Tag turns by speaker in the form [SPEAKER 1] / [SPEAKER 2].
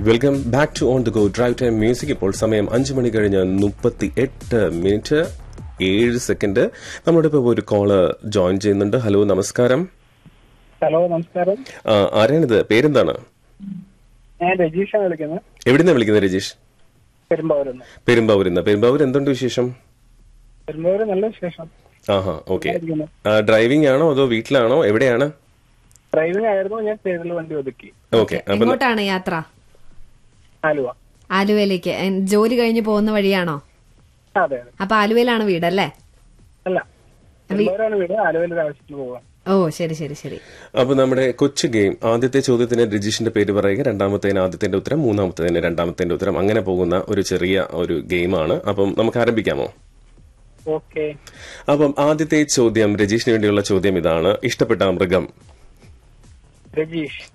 [SPEAKER 1] Welcome back to on the go drive time music ഇപ്പോൾ സമയം അഞ്ചു മണി കഴിഞ്ഞ് മുപ്പത്തി എട്ട് മിനിറ്റ് ഏഴ് സെക്കൻഡ് നമ്മുടെ ഇപ്പോൾ ഒരു കോള് ജോയിൻ ചെയ്യുന്നുണ്ട് ഹലോ നമസ്കാരം
[SPEAKER 2] ഹലോ നമസ്കാരം
[SPEAKER 1] ആ, ആരാണിത് പേരെന്താണ്
[SPEAKER 2] ഞാൻ രജീഷാണ് വിളിക്കുന്നത്
[SPEAKER 1] എവിടുന്നാ വിളിക്കുന്നത് രജീഷ്
[SPEAKER 2] പെരുമ്പാവൂരിന്ന്
[SPEAKER 1] പെരുമ്പാവൂരിന്ന് പെരുമ്പാവൂർ എന്തുണ്ട് വിശേഷം
[SPEAKER 2] പെരുമ്പാവൂര് നല്ല വിശേഷം
[SPEAKER 1] ആഹാ ഓക്കെ
[SPEAKER 2] ഇരിക്കുന്നു.
[SPEAKER 1] ഡ്രൈവിംഗ് ആണോ അതോ വീട്ടിലാണോ എവിടെയാണ്
[SPEAKER 2] ഡ്രൈവിംഗ് ആയിരുന്നു ഞാൻ സൈഡിൽ വണ്ടി ഒതുക്കി
[SPEAKER 1] ഓക്കെ അപ്പൊ
[SPEAKER 3] എങ്ങോട്ടാണ് യാത്ര
[SPEAKER 2] ആലുവ
[SPEAKER 3] ആലുവയിലേക്ക് എൻ- ജോലി കഴിഞ്ഞ് പോകുന്ന വഴിയാണോ
[SPEAKER 2] അതെ അതെ
[SPEAKER 3] അപ്പൊ ആലുവയിലാണ് വീടല്ലേ
[SPEAKER 2] അല്ല പെരുമ്പാവൂരാണ് വീട് ആലുവയിൽ ഒരു ആവശ്യത്തിന് പോവാം
[SPEAKER 3] ഓ ശരി ശരി ശരി
[SPEAKER 1] അപ്പൊ നമ്മുടെ കൊച്ചു ഗെയിം ആദ്യത്തെ ചോദ്യത്തിന് രജീഷിന്റെ പേര് പറയുക രണ്ടാമത്തേന് ആദ്യത്തിന്റെ ഉത്തരം മൂന്നാമത്തേന് രണ്ടാമത്തിന്റെ ഉത്തരം അങ്ങനെ പോകുന്ന ഒരു ചെറിയ ഒരു ഗെയിമാണ് അപ്പം നമുക്ക് ആരംഭിക്കാമോ
[SPEAKER 2] ഓക്കെ
[SPEAKER 1] അപ്പം ആദ്യത്തെ ചോദ്യം രജീഷിന് വേണ്ടിയുള്ള ചോദ്യം ഇതാണ് ഇഷ്ടപ്പെട്ട മൃഗം
[SPEAKER 2] രജീഷ്